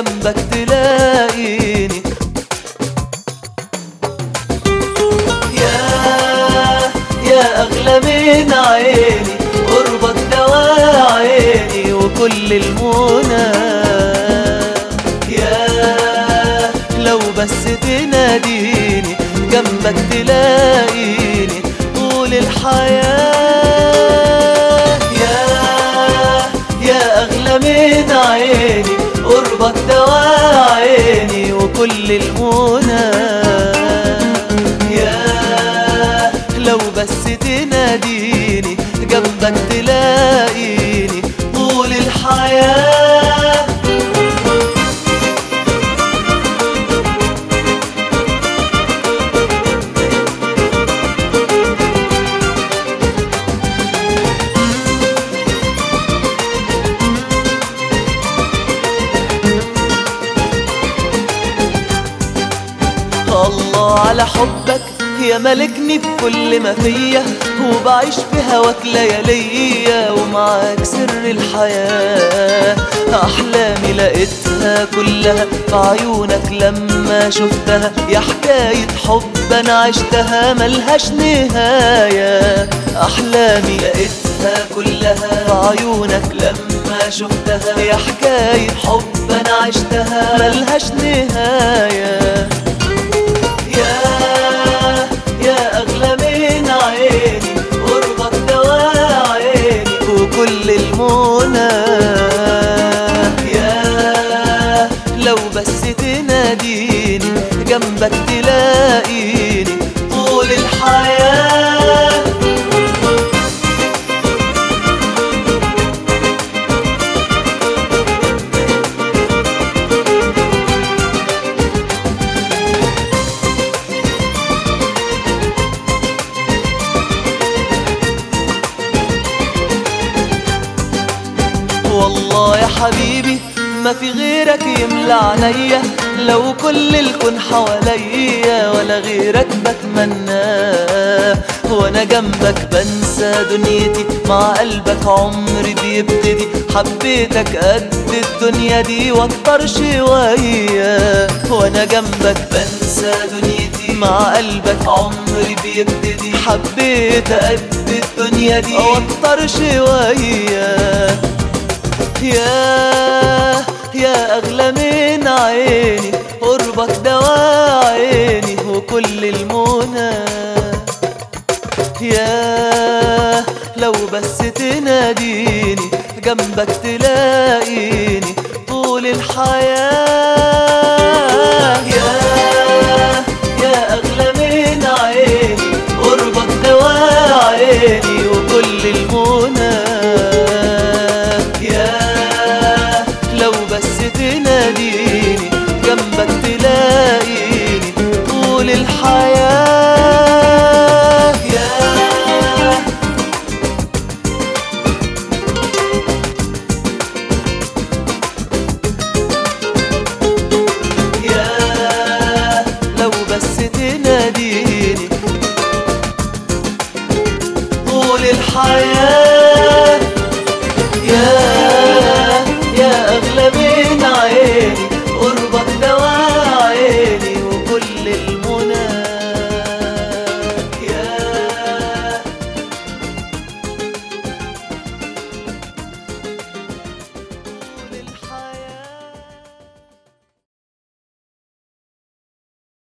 جنبك تلاقيني يا يا أغلى من عيني قربك دواء عيني وكل المنى يا لو بس تناديني جنبك تلاقيني طول الحياة يا يا أغلى من عيني قربك دواء عيني وكل المنى يا لو بس تناديني جنبك تلاقيني طول الحياة الله على حبك يا ملكني بكل ما فيا وبعيش في هواك لياليا ومعاك سر الحياة أحلامي لقيتها كلها في عيونك لما شفتها يا حكاية حب أنا عشتها ملهاش نهاية أحلامي لقيتها كلها في عيونك لما شفتها يا حكاية حب أنا عشتها ملهاش نهاية يا يا أغلى من عيني قربك دواء عيني وكل المنى يا لو بس تناديني جنبك تلاقيني طول الحياه والله يا حبيبي ما في غيرك يملى عليا لو كل الكون حواليا ولا غيرك بتمناه وانا جنبك بنسى دنيتي مع قلبك عمري بيبتدي حبيتك قد الدنيا دي واكتر شوية وانا جنبك بنسى دنيتي مع قلبك عمري بيبتدي حبيت قد الدنيا دي واكتر شوية يا يا أغلى من عيني قربك دواء عيني وكل المنى يا لو بس تناديني جنبك تلاقيني طول الحياة يا يا أغلى من عيني قربك دواء عيني وكل المنى يا لو بس تناديني جنبك تلاقيني طول الحياة يا يا لو بس تناديني طول الحياه